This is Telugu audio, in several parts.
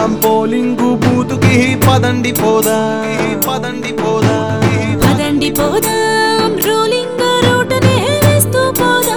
పోదాం పోలింగు బూతుకి పదండి పోదా పదండి పోదా పదండి పోదాం రోలింగ్ రోడ్డునే వేస్తూ పోదాం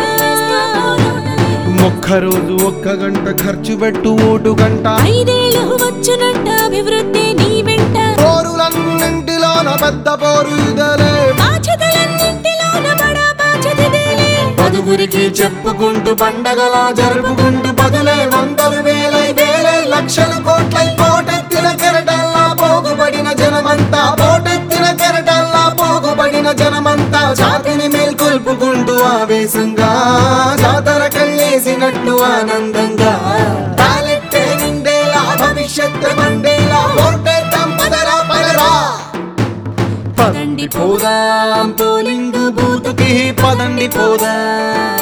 ఒక్క రోజు ఒక్క గంట ఖర్చు పెట్టు ఓటు గంట ఐదేళ్ళు వచ్చునంట అభివృద్ధి నీ వెంట పోరులన్నింటిలోన పెద్ద పోరు ఇదలే బాధ్యతలన్నింటిలోన బడా బాధ్యతదేలే పదుగురికి చెప్పుకుంటూ పండగలా జరుపుకుంటూ పదులే వందలు వేలై వేలై లక్షల కోట్లై పోటెత్తిన కెరటల్లా పోగుబడిన జనమంతా పోటెత్తిన కెరటల్లా పోగుబడిన జనమంతా జాతిని మేల్కొల్పుకుంటూ ఆవేశంగా జాతర కళ్ళేసినట్టు ఆనందంగా తాలెట్టే నిండేలా భవిష్యత్తు మండేలా ఓటేద్దాం పదరా పదరా పదండి పోదాం పోలింగ్ బూత్కి పదండి పోదాం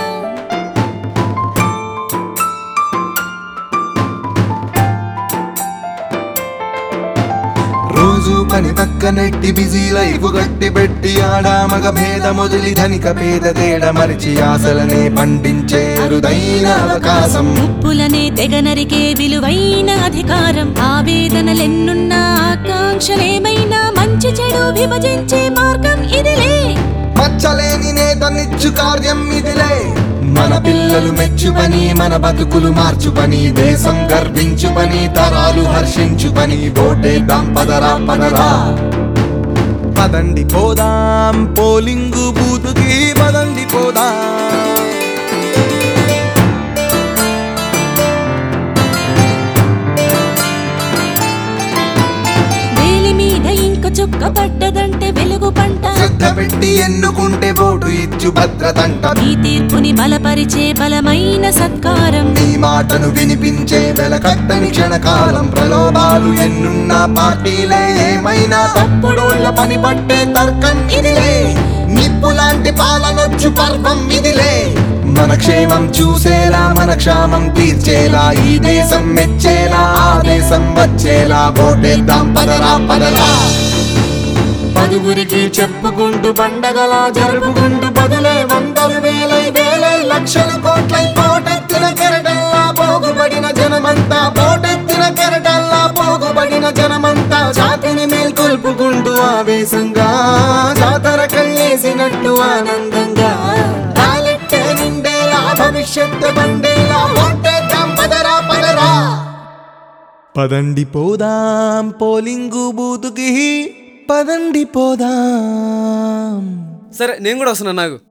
రోజు పని పక్కనెట్టి బిజీ లైఫ్ గట్టి పెట్టి ఆడామగ భేద మొదలి ధనిక పేద తేడ మరిచి ఆశలనే పండించే అరుదైన అవకాశం ముప్పులనే తెగ నరికే విలువైన అధికారం ఆవేదనలెన్నున్నా ఆకాంక్షలేమైనా మంచి చెడు విభజించే మార్గం ఇదిలే మచ్చలేని నేతనిచ్చు కార్యం ఇదిలే మన పిల్లలు మెచ్చు పని మన బతుకులు మార్చు పని దేశం గర్వించు పని తరాలు హర్షించు పని ఓటేద్దాం పదరా పదరా పదండి పోదాం పోలింగు బూతుకి పదండి పోదాం వేలి మీద ఇంక చుక్క పడ్డదంటే వెలుగు పంట శ్రద్ధ పెట్టి ఎన్నుకుంటే ఓటు ఇచ్చు భద్రతంట నీ తీర్పుని బలపరిచే బలమైన సత్కారం నీ మాటను వినిపించే వెలకట్టని క్షణకాలం ప్రలోభాలు ఎన్నున్నా పార్టీలే ఏమైనా తప్పుడోళ్ళ పని పట్టే తర్కం ఇదిలే నిప్పు లాంటి పాలనొచ్చు పర్వం ఇదిలే మన క్షేమం చూసేలా మన క్షామం తీర్చేలా ఈ దేశం మెచ్చేలా ఆ దేశం వచ్చేలా ఓటేద్దాం పదరా పదరా పదుగురికి చెప్పుకుంటూ పండగలా జరుపుకుంటూ బదులే వందలు వేలై వేలై లక్షల కోట్లై పోటెత్తిన కెరటల్లా పోగుబడిన జనమంతా పోటెత్తిన కెరటల్లా పోగుబడిన జనమంతా జాతిని మేల్కొల్పుకుంటూ ఆవేశంగా జాతర కళ్ళేసినట్టు ఆనందంగా తాలెట్టే నిండేలా భవిష్యత్తు బండేలా ఓటేద్దాం పదరా పదరా పదండి పోదాం పోలింగు బూతుకి పదండి పోదాం సరే నేను కూడా వస్తున్నా నాకు